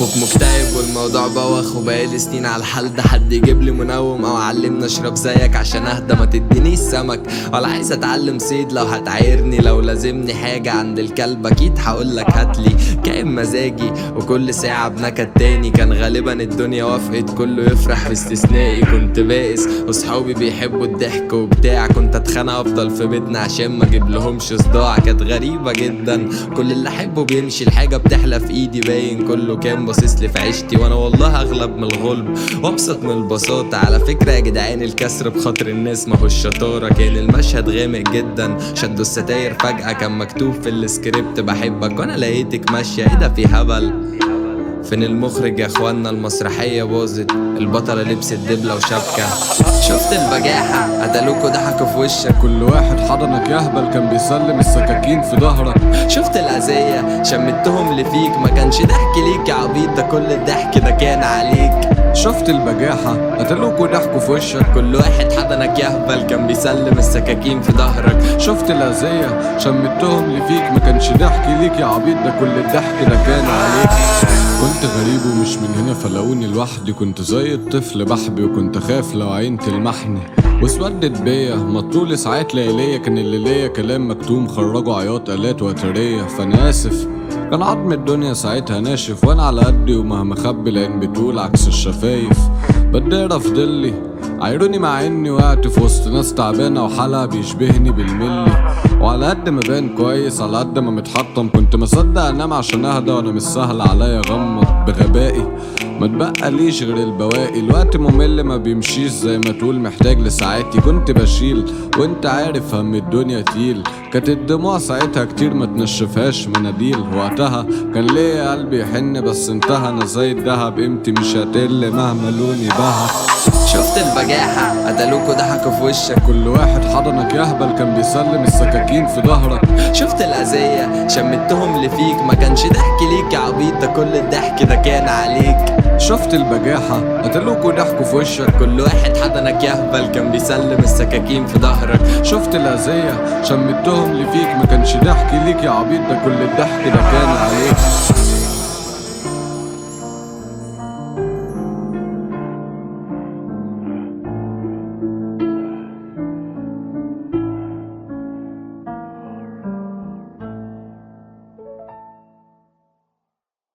كنت مكتئب والموضوع بوخ وبقالي سنين على الحال ده حد يجيب لي منوم او علمني اشرب زيك عشان اهدى ما تدينيش سمك ولا عايز اتعلم صيد لو هتعايرني لو لازمني حاجة عند الكلب اكيد هقولك هاتلي كائن مزاجي وكل ساعة بنكد تاني كان غالبا الدنيا وافقت كله يفرح باستثنائي كنت بائس وصحابي بيحبوا الضحك وبتاع كنت اتخانق افضل في بيتنا عشان ما اجيب لهمش صداع كانت غريبة جدا كل اللي احبه بيمشي الحاجة بتحلى في ايدي باين كله كان باصص لي في عيشتي وانا والله اغلب من الغلب وابسط من البساطة على فكرة يا جدعان الكسر بخاطر الناس ما هو الشطارة كان المشهد غامق جدا شدوا الستاير فجأة كان مكتوب في السكريبت بحبك وانا لقيتك ماشية ايه ده في هبل فين المخرج يا اخوانا المسرحية باظت البطلة لبست دبلة وشبكة شفت البجاحة قتلوكوا ضحكوا في وشك كل واحد حضنك يهبل كان بيسلم السكاكين في ظهرك شفت الأذية شمتهم اللي فيك ما كانش ضحك ليك يا عبيط ده كل الضحك ده كان عليك شفت البجاحة قتلوك وضحكوا في وشك كل واحد حضنك يهبل كان بيسلم السكاكين في ظهرك شفت الأذية شمتهم اللي فيك ما كانش ضحك ليك يا عبيط ده كل الضحك ده كان عليك كنت غريب ومش من هنا فلقوني لوحدي كنت زي الطفل بحبي وكنت خاف لو عين تلمحني واسودت بيا مطول ساعات ليلية كان اللي ليا كلام مكتوم خرجوا عياط آلات وترية فأنا آسف كان عظم الدنيا ساعتها ناشف وانا على قدي ومهما خبي العين بتقول عكس الشفايف بدار في ضلي عايروني مع اني وقعت في وسط ناس تعبانة وحالها بيشبهني بالملي وعلى قد ما بان كويس على قد ما متحطم كنت مصدق انام عشان اهدى وانا مش سهل عليا اغمض بغبائي ما تبقى ليش غير البواقي الوقت ممل ما بيمشيش زي ما تقول محتاج لساعاتي كنت بشيل وانت عارف هم الدنيا تقيل كانت الدموع ساعتها كتير ما تنشفهاش مناديل وقتها كان ليا قلبي يحن بس انتهى انا زي الدهب قيمتي مش هتقل مهما لوني بهى شفت البجاحة قتلوكوا ضحكوا في وشك كل واحد حضنك يهبل كان بيسلم السكاكين في ظهرك شفت الأذية شمتهم اللي فيك ما كانش ضحك ليك يا عبيط ده كل الضحك ده كان عليك شفت البجاحة قتلوك وضحكوا في وشك كل واحد حضنك يهبل كان بيسلم السكاكين في ظهرك شفت الأذية شمتهم اللي فيك ما كانش ضحك ليك يا عبيط ده كل الضحك ده كان عليك